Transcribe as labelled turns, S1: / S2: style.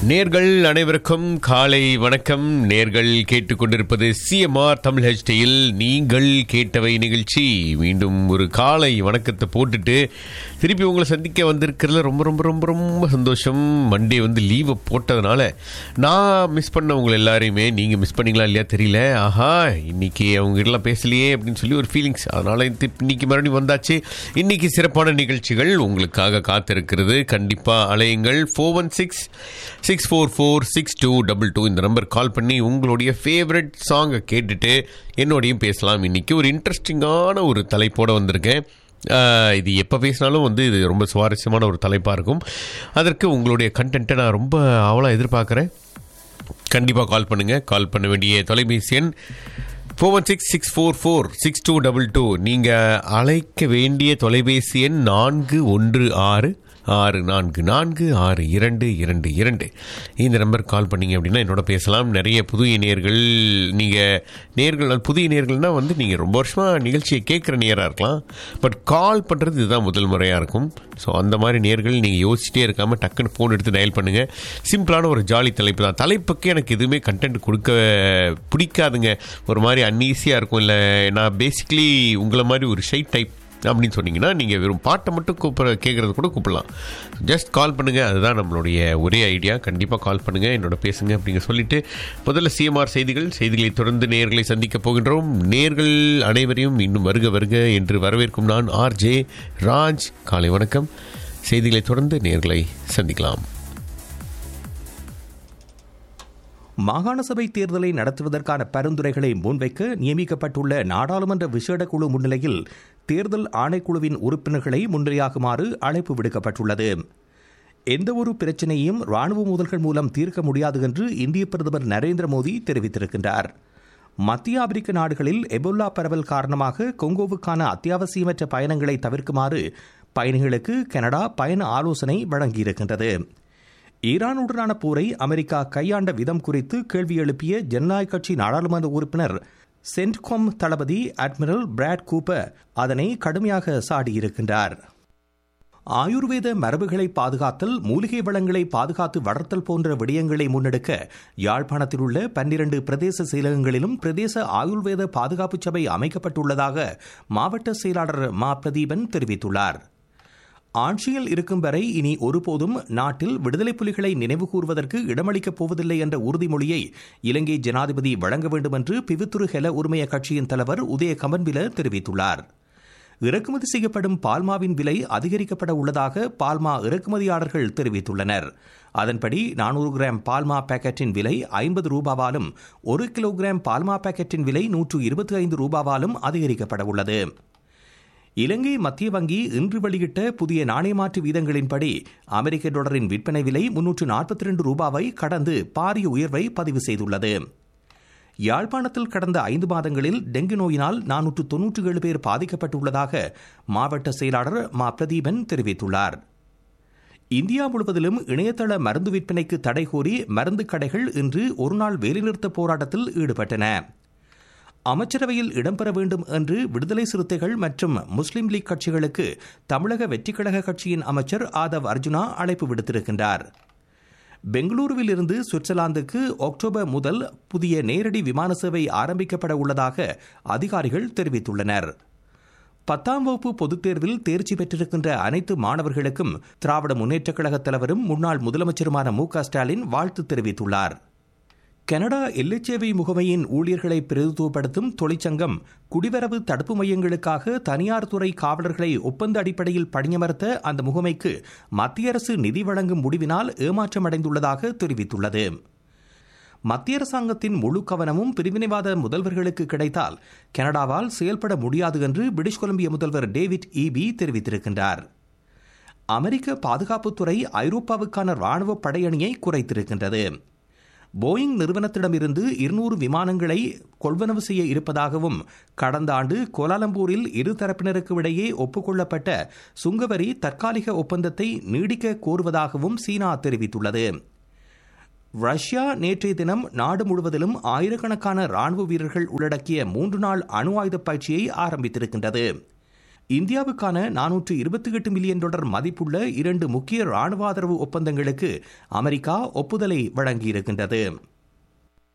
S1: நேர்கள் அனைவருக்கும் காலை வணக்கம் நேர்கள் கேட்டுக்கொண்டிருப்பது சிஎம்ஆர் தமிழ் ஹெச்டியில் நீங்கள் கேட்டவை நிகழ்ச்சி மீண்டும் ஒரு காலை வணக்கத்தை போட்டுட்டு திருப்பி உங்களை சந்திக்க வந்திருக்கிறதுல ரொம்ப ரொம்ப ரொம்ப ரொம்ப சந்தோஷம் மண்டே வந்து லீவை போட்டதுனால நான் மிஸ் பண்ண உங்களை எல்லாரையுமே நீங்கள் மிஸ் பண்ணீங்களா இல்லையா தெரியல ஆஹா இன்னைக்கு அவங்க எல்லாம் பேசலையே அப்படின்னு சொல்லி ஒரு ஃபீலிங்ஸ் அதனால இது இன்னைக்கு மறுபடியும் வந்தாச்சு இன்னைக்கு சிறப்பான நிகழ்ச்சிகள் உங்களுக்காக காத்திருக்கிறது கண்டிப்பாக அலையுங்கள் four one six six four four six two double two இந்த நம்பர் கால் பண்ணி உங்களுடைய ஃபேவரட் சாங்கை கேட்டுட்டு என்னோடையும் பேசலாம் இன்னைக்கு ஒரு இன்ட்ரெஸ்டிங்கான ஒரு தலைப்போட வந்திருக்கேன் ஆஹ், இது எப்போ பேசினாலும் வந்து இது ரொம்ப சுவாரஸ்யமான ஒரு தலைப்பாக இருக்கும் அதற்கு உங்களுடைய கண்டென்ட்டை நான் ரொம்ப அவளாக எதிர்பார்க்குறேன் கண்டிப்பாக கால் பண்ணுங்கள் கால் பண்ண வேண்டிய தொலைபேசி எண் four one six six four four six two double two நீங்கள் அழைக்க வேண்டிய தொலைபேசி எண் நான்கு ஒன்று ஆறு ஆறு நான்கு நான்கு ஆறு இரண்டு இரண்டு இரண்டு இந்த நம்பர் கால் பண்ணீங்க அப்படின்னா என்னோட பேசலாம் நிறைய புதிய நேர்கள் நீங்கள் நேர்கள் புதிய நேர்கள்னால் வந்து நீங்கள் ரொம்ப வருஷமாக நிகழ்ச்சியை கேட்குற நேராக இருக்கலாம் பட் கால் பண்ணுறது இதுதான் முதல் முறையாக இருக்கும் ஸோ அந்த மாதிரி நேர்கள் நீங்கள் யோசிச்சிட்டே இருக்காமல் டக்குன்னு ஃபோன் எடுத்து டயல் பண்ணுங்கள் சிம்பிளான ஒரு ஜாலி தலைப்பு தான் தலைப்புக்கு எனக்கு எதுவுமே கண்டென்ட் கொடுக்க பிடிக்காதுங்க ஒரு மாதிரி அன்ஈஸியாக இருக்கும் இல்லை நான் பேசிக்கலி உங்களை மாதிரி ஒரு ஷை டைப் அப்படின்னு சொன்னீங்கன்னா நீங்கள் வெறும் பாட்டை மட்டும் கூப்பிட கேட்குறது கூட கூப்பிடலாம் ஜஸ்ட் கால் பண்ணுங்கள் அதுதான் நம்மளுடைய ஒரே ஐடியா கண்டிப்பாக கால் பண்ணுங்கள் என்னோட பேசுங்க அப்படிங்க சொல்லிட்டு முதல்ல சிஎம்ஆர் செய்திகள் செய்திகளை தொடர்ந்து நேர்களை சந்திக்க போகின்றோம் நேர்கள் அனைவரையும் இன்னும் வருக வருக என்று வரவேற்கும் நான் ஆர் ஜே ராஜ் காலை வணக்கம் செய்திகளை தொடர்ந்து நேர்களை சந்திக்கலாம்
S2: மாகாண சபை தேர்தலை நடத்துவதற்கான பரிந்துரைகளை முன்வைக்க நியமிக்கப்பட்டுள்ள நாடாளுமன்ற விசேட குழு முன்னிலையில் தேர்தல் ஆணைக்குழுவின் உறுப்பினர்களை முன்னிலையாகுமாறு அழைப்பு விடுக்கப்பட்டுள்ளது எந்தவொரு பிரச்சனையையும் ராணுவ மோதல்கள் மூலம் தீர்க்க முடியாது என்று இந்திய பிரதமர் நரேந்திர மோடி தெரிவித்திருக்கின்றார் மத்திய ஆப்பிரிக்க நாடுகளில் எபோலா பரவல் காரணமாக கொங்கோவுக்கான அத்தியாவசியமற்ற பயணங்களை தவிர்க்குமாறு பயணிகளுக்கு கனடா பயண ஆலோசனை வழங்கியிருக்கின்றது ஈரானுடனான போரை அமெரிக்கா கையாண்ட விதம் குறித்து கேள்வி எழுப்பிய ஜனநாயக கட்சி நாடாளுமன்ற உறுப்பினர் சென்ட்காம் தளபதி அட்மிரல் பிராட் கூப்பர் அதனை கடுமையாக சாடியிருக்கின்றார் ஆயுர்வேத மரபுகளை பாதுகாத்தல் மூலிகை வளங்களை பாதுகாத்து வளர்த்தல் போன்ற விடயங்களை முன்னெடுக்க யாழ்ப்பாணத்தில் உள்ள பன்னிரண்டு பிரதேச செயலகங்களிலும் பிரதேச ஆயுர்வேத பாதுகாப்பு சபை அமைக்கப்பட்டுள்ளதாக மாவட்ட செயலாளர் மா பிரதீபன் தெரிவித்துள்ளார் ஆட்சியில் இருக்கும் வரை இனி ஒருபோதும் நாட்டில் விடுதலை புலிகளை நினைவு கூறுவதற்கு இடமளிக்கப் போவதில்லை என்ற உறுதிமொழியை இலங்கை ஜனாதிபதி வழங்க வேண்டும் என்று பிவித்துரு ஹெல உரிமைய கட்சியின் தலைவர் உதய கமன்வில தெரிவித்துள்ளார் இறக்குமதி செய்யப்படும் பால்மாவின் விலை அதிகரிக்கப்பட உள்ளதாக பால்மா இறக்குமதியாளர்கள் தெரிவித்துள்ளனர் அதன்படி நானூறு கிராம் பால்மா பாக்கெட்டின் விலை ஐம்பது ரூபாவாலும் ஒரு கிலோகிராம் பால்மா பாக்கெட்டின் விலை நூற்று இருபத்தி ஐந்து ரூபாவாலும் அதிகரிக்கப்பட உள்ளது இலங்கை மத்திய வங்கி இன்று வெளியிட்ட புதிய நாணய மாற்று வீதங்களின்படி அமெரிக்க டாலரின் விற்பனை விலை முன்னூற்று நாற்பத்தி ரெண்டு ரூபாவை கடந்து பாரிய உயர்வை பதிவு செய்துள்ளது யாழ்ப்பாணத்தில் கடந்த ஐந்து மாதங்களில் டெங்கு நோயினால் நானூற்று தொன்னூற்றி ஏழு பேர் பாதிக்கப்பட்டுள்ளதாக மாவட்ட செயலாளர் மா பிரதீபன் தெரிவித்துள்ளார் இந்தியா முழுவதிலும் இணையதள மருந்து விற்பனைக்கு தடை கோரி மருந்து கடைகள் இன்று ஒருநாள் வேலைநிறுத்த போராட்டத்தில் ஈடுபட்டன அமைச்சரவையில் இடம்பெற வேண்டும் என்று விடுதலை சிறுத்தைகள் மற்றும் முஸ்லிம் லீக் கட்சிகளுக்கு தமிழக வெற்றிக்கழக கட்சியின் அமைச்சர் ஆதவ் அர்ஜுனா அழைப்பு விடுத்திருக்கின்றார் பெங்களூருவில் இருந்து சுவிட்சர்லாந்துக்கு அக்டோபர் முதல் புதிய நேரடி விமான சேவை ஆரம்பிக்கப்பட உள்ளதாக அதிகாரிகள் தெரிவித்துள்ளனர் பத்தாம் வகுப்பு பொதுத் தேர்வில் தேர்ச்சி பெற்றிருக்கின்ற அனைத்து மாணவர்களுக்கும் திராவிட முன்னேற்றக் கழக தலைவரும் முன்னாள் முதலமைச்சருமான மு க ஸ்டாலின் வாழ்த்து தெரிவித்துள்ளார் கனடா எல்லைச்சேவை முகமையின் ஊழியர்களை பிரதித்துவப்படுத்தும் தொழிற்சங்கம் குடிவரவு தடுப்பு மையங்களுக்காக தனியார் துறை காவலர்களை ஒப்பந்த அடிப்படையில் பணியமர்த்த அந்த முகமைக்கு மத்திய அரசு நிதி வழங்கும் முடிவினால் ஏமாற்றமடைந்துள்ளதாக தெரிவித்துள்ளது மத்திய அரசாங்கத்தின் முழு கவனமும் பிரிவினைவாத முதல்வர்களுக்கு கிடைத்தால் கனடாவால் செயல்பட முடியாது என்று பிரிட்டிஷ் கொலம்பிய முதல்வர் டேவிட் ஈபி தெரிவித்திருக்கின்றார் அமெரிக்க பாதுகாப்புத்துறை ஐரோப்பாவுக்கான ராணுவ படையணியை குறைத்திருக்கின்றது போயிங் நிறுவனத்திடமிருந்து இருநூறு விமானங்களை கொள்வனவு செய்ய இருப்பதாகவும் கடந்த ஆண்டு கோலாலம்பூரில் இரு தரப்பினருக்கு இடையே ஒப்புக்கொள்ளப்பட்ட சுங்கவரி தற்காலிக ஒப்பந்தத்தை நீடிக்க கோருவதாகவும் சீனா தெரிவித்துள்ளது ரஷ்யா நேற்றைய தினம் நாடு முழுவதிலும் ஆயிரக்கணக்கான ராணுவ வீரர்கள் உள்ளடக்கிய மூன்று நாள் அணு ஆயுத பயிற்சியை ஆரம்பித்திருக்கின்றது இந்தியாவுக்கான நானூற்று இருபத்தி எட்டு மில்லியன் டாலர் மதிப்புள்ள இரண்டு முக்கிய ராணுவ ஆதரவு ஒப்பந்தங்களுக்கு அமெரிக்கா ஒப்புதலை வழங்கியிருக்கின்றது